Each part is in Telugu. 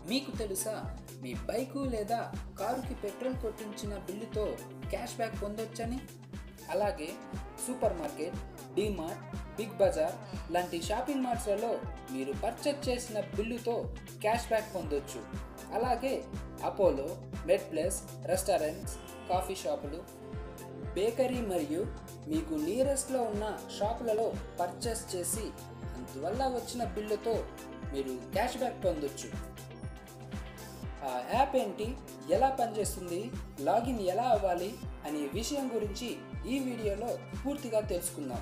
మీకు తెలుసా మీ బైకు లేదా కారుకి పెట్రోల్ కొట్టించిన బిల్లుతో క్యాష్ బ్యాక్ పొందొచ్చని అలాగే super market DMart Big Bazaar లాంటి షాపింగ్ మాల్స్లలో మీరు పర్చేజ్ చేసిన బిల్లుతో క్యాష్ బ్యాక్ పొందొచ్చు అలాగే Apollo Med Plus restaurants coffee షాపులు బేకరీ మరియు మీకు నియరెస్ట్లో ఉన్న షాపులలో పర్చేస్ చేసి అందువల్ల వచ్చిన బిల్లుతో మీరు క్యాష్ బ్యాక్ పొందొచ్చు ఆ యాప్ ఏంటి ఎలా పనిచేస్తుంది లాగిన్ ఎలా అవ్వాలి అనే విషయం గురించి ఈ వీడియోలో పూర్తిగా తెలుసుకుందాం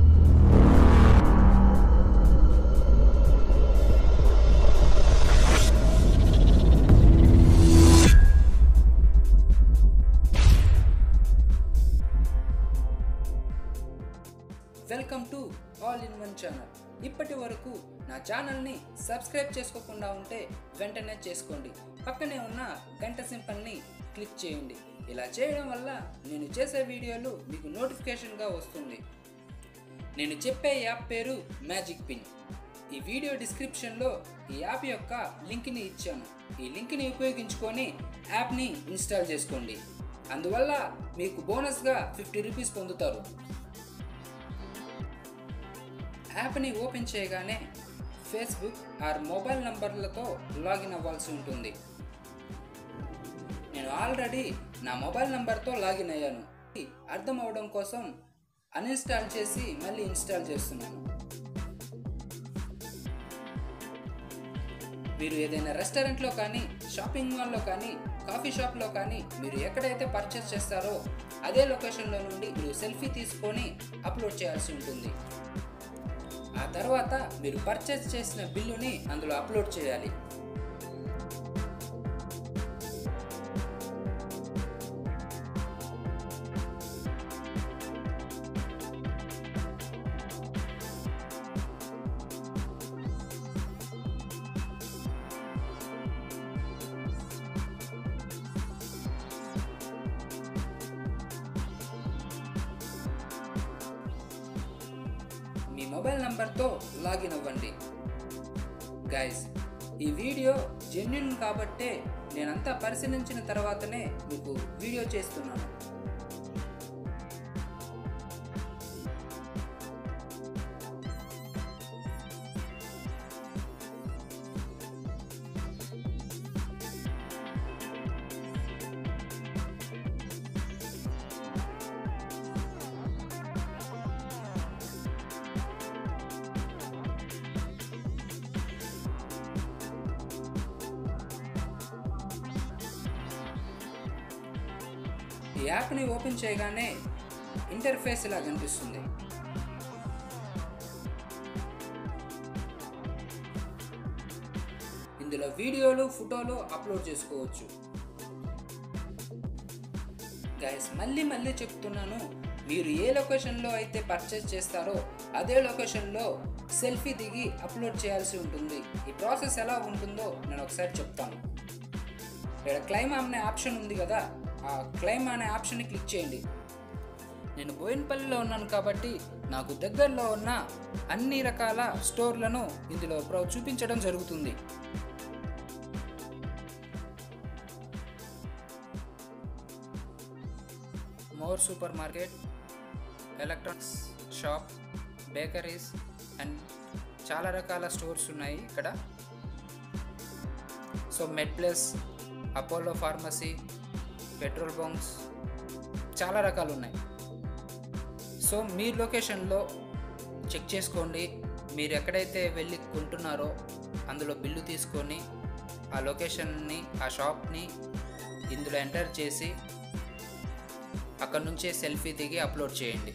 welcome to all in one channel ఇప్పటి వరకు నా ఛానల్ని సబ్స్క్రైబ్ చేసుకోకుండా ఉంటే వెంటనే చేసుకోండి పక్కనే ఉన్న గంట సింపల్ని క్లిక్ చేయండి ఇలా చేయడం వల్ల నేను చేసే వీడియోలు మీకు నోటిఫికేషన్గా వస్తుంది నేను చెప్పే యాప్ పేరు మ్యాజిక్ పిన్ ఈ వీడియో డిస్క్రిప్షన్లో ఈ యాప్ యొక్క లింక్ని ఇచ్చాను ఈ లింక్ని ఉపయోగించుకొని యాప్ని ఇన్స్టాల్ చేసుకోండి అందువల్ల మీకు బోనస్గా ఫిఫ్టీ రూపీస్ పొందుతారు యాప్ని ఓపెన్ చేయగానే ఫేస్బుక్ ఆర్ మొబైల్ నంబర్లతో లాగిన్ అవ్వాల్సి ఉంటుంది నేను ఆల్రెడీ నా మొబైల్ నంబర్తో లాగిన్ అయ్యాను అర్థం అవడం కోసం అన్ఇన్స్టాల్ చేసి మళ్ళీ ఇన్స్టాల్ చేస్తున్నాను మీరు ఏదైనా రెస్టారెంట్లో కానీ షాపింగ్ మాల్లో కానీ కాఫీ షాప్లో కానీ మీరు ఎక్కడైతే పర్చేస్ చేస్తారో అదే లొకేషన్లో నుండి మీరు సెల్ఫీ తీసుకొని అప్లోడ్ చేయాల్సి ఉంటుంది ఆ తర్వాత మీరు పర్చేస్ చేసిన బిల్లుని అందులో అప్లోడ్ చేయాలి మీ మొబైల్ నంబర్తో లాగిన్ అవ్వండి గైస్ ఈ వీడియో జెన్యున్ కాబట్టే నేనంతా పరిశీలించిన తర్వాతనే మీకు వీడియో చేస్తున్నాను ఈ యాప్ని ఓపెన్ చేయగానే ఇంటర్ఫేస్ ఇలా కనిపిస్తుంది ఇందులో వీడియోలు ఫోటోలు అప్లోడ్ చేసుకోవచ్చు గైస్ మళ్ళీ మళ్ళీ చెప్తున్నాను మీరు ఏ లొకేషన్లో అయితే పర్చేస్ చేస్తారో అదే లొకేషన్లో సెల్ఫీ దిగి అప్లోడ్ చేయాల్సి ఉంటుంది ఈ ప్రాసెస్ ఎలా ఉంటుందో నేను ఒకసారి చెప్తాను ఇక్కడ క్లైమ్ అనే ఆప్షన్ ఉంది కదా ఆ క్లైమ్ అనే ఆప్షన్ని క్లిక్ చేయండి నేను బోయినపల్లిలో ఉన్నాను కాబట్టి నాకు దగ్గరలో ఉన్న అన్ని రకాల స్టోర్లను ఇందులో ప్రో- చూపించడం జరుగుతుంది More super market electronics shop bakeries and చాలా రకాల స్టోర్స్ ఉన్నాయి ఇక్కడ so Med Plus Apollo pharmacy petrol bunks చాలా రకాలు ఉన్నాయి సో మీ లొకేషన్లో చెక్ చేసుకోండి మీరు ఎక్కడైతే వెళ్ళి కొంటున్నారో అందులో బిల్లు తీసుకొని ఆ లొకేషన్ని ఆ షాప్ని ఇందులో ఎంటర్ చేసి అక్కడ నుంచే సెల్ఫీ దిగి అప్లోడ్ చేయండి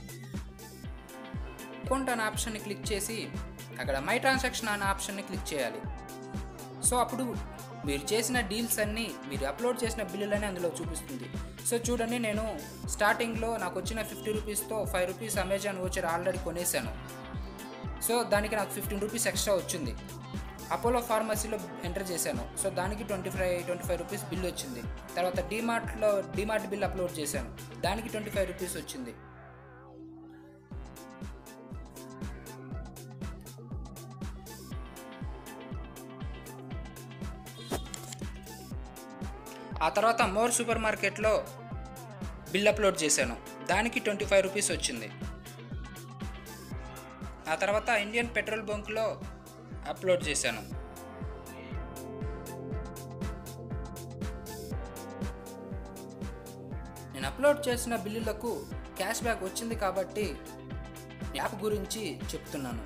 అకౌంట్ అనే ఆప్షన్ని క్లిక్ చేసి అక్కడ మై ట్రాన్సాక్షన్ అనే ఆప్షన్ని క్లిక్ చేయాలి సో అప్పుడు మీరు చేసిన డీల్స్ అన్నీ మీరు అప్లోడ్ చేసిన బిల్లులన్నీ అందులో చూపిస్తుంది సో చూడండి నేను స్టార్టింగ్లో నాకు వచ్చిన ఫిఫ్టీ రూపీస్తో five rupees Amazon voucher already కొనేసాను సో దానికి నాకు ఫిఫ్టీన్ రూపీస్ ఎక్స్ట్రా వచ్చింది అపోలో ఫార్మసీలో ఎంటర్ చేశాను సో దానికి twenty five twenty five rupees bill వచ్చింది తర్వాత డీమార్ట్లో డీమార్ట్ బిల్ అప్లోడ్ చేశాను దానికి ట్వంటీ ఫైవ్ రూపీస్ వచ్చింది ఆ తర్వాత మోర్ సూపర్ మార్కెట్లో బిల్ అప్లోడ్ చేశాను దానికి ట్వంటీ ఫైవ్ రూపీస్ వచ్చింది ఆ తర్వాత ఇండియన్ పెట్రోల్ బంక్లో అప్లోడ్ చేశాను నేను అప్లోడ్ చేసిన బిల్లులకు క్యాష్ బ్యాక్ వచ్చింది కాబట్టి యాప్ గురించి చెప్తున్నాను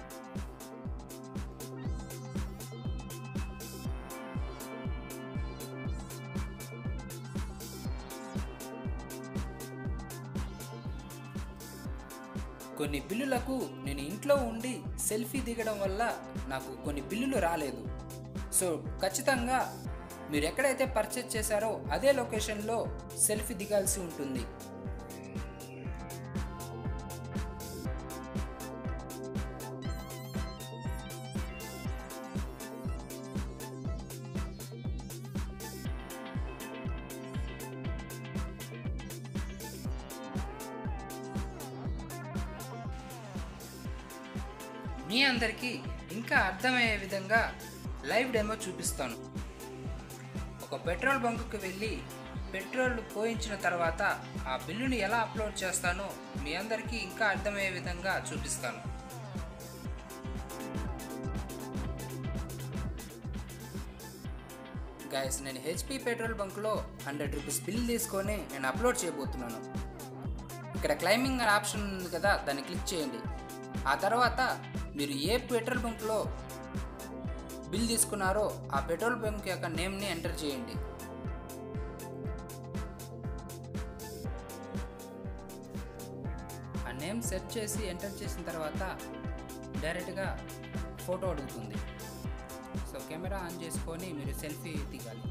కొన్ని బిల్లులకు నేను ఇంట్లో ఉండి సెల్ఫీ దిగడం వల్ల నాకు కొన్ని బిల్లులు రాలేదు సో ఖచ్చితంగా మీరు ఎక్కడైతే పర్చేజ్ చేశారో అదే లొకేషన్లో సెల్ఫీ దిగాల్సి ఉంటుంది మీ అందరికీ ఇంకా అర్థమయ్యే విధంగా లైవ్ డెమో చూపిస్తాను ఒక పెట్రోల్ బంకుకి వెళ్ళి పెట్రోల్ పోయించిన తర్వాత ఆ బిల్లుని ఎలా అప్లోడ్ చేస్తానో మీ అందరికీ ఇంకా అర్థమయ్యే విధంగా చూపిస్తాను గాయస్ నేను హెచ్పి పెట్రోల్ బంక్లో హండ్రెడ్ రూపీస్ బిల్ తీసుకొని నేను అప్లోడ్ చేయబోతున్నాను ఇక్కడ క్లైమింగ్ అనే ఆప్షన్ ఉంది కదా దాన్ని క్లిక్ చేయండి ఆ తర్వాత మీరు ఏ పెట్రోల్ బంక్లో బిల్ తీసుకున్నారో ఆ పెట్రోల్ బంక్ యొక్క నేమ్ని ఎంటర్ చేయండి ఆ నేమ్ సెర్చ్ చేసి ఎంటర్ చేసిన తర్వాత డైరెక్ట్గా ఫోటో అడుగుతుంది సో కెమెరా ఆన్ చేసుకొని మీరు సెల్ఫీ దిగాలి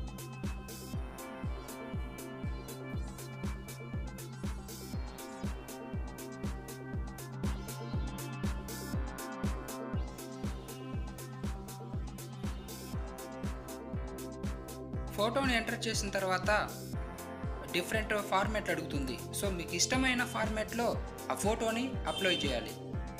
ఫోటోని ఎంటర్ చేసిన తర్వాత డిఫరెంట్ ఫార్మాట్ అడుగుతుంది సో మీకు ఇష్టమైన ఫార్మాట్లో ఆ ఫోటోని అప్లోడ్ చేయాలి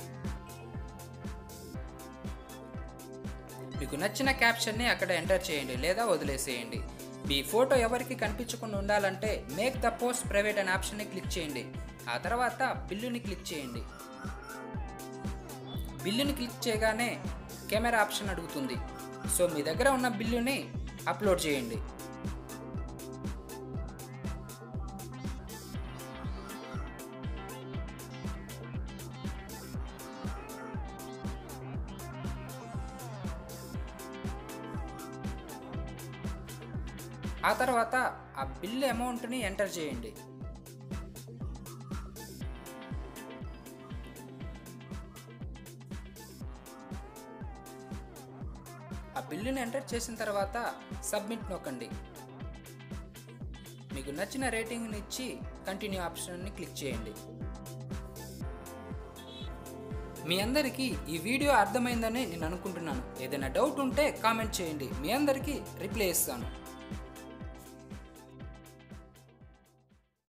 మీకు నచ్చిన క్యాప్షన్ని అక్కడ ఎంటర్ చేయండి లేదా వదిలేసేయండి మీ ఫోటో ఎవరికి కనిపించకుండా ఉండాలంటే మేక్ ద పోస్ట్ ప్రైవేట్ అనే ఆప్షన్ని క్లిక్ చేయండి ఆ తర్వాత బిల్లుని క్లిక్ చేయండి బిల్లుని క్లిక్ చేయగానే కెమెరా ఆప్షన్ అడుగుతుంది సో మీ దగ్గర ఉన్న బిల్లుని అప్లోడ్ చేయండి ఆ తర్వాత ఆ బిల్లు అమౌంట్ని ఎంటర్ చేయండి ఆ బిల్లుని ఎంటర్ చేసిన తర్వాత సబ్మిట్ నొక్కండి మీకు నచ్చిన రేటింగ్ని ఇచ్చి కంటిన్యూ ఆప్షన్ని క్లిక్ చేయండి మీ అందరికీ ఈ వీడియో అర్థమైందని నేను అనుకుంటున్నాను ఏదైనా డౌట్ ఉంటే కామెంట్ చేయండి మీ అందరికీ రిప్లై ఇస్తాను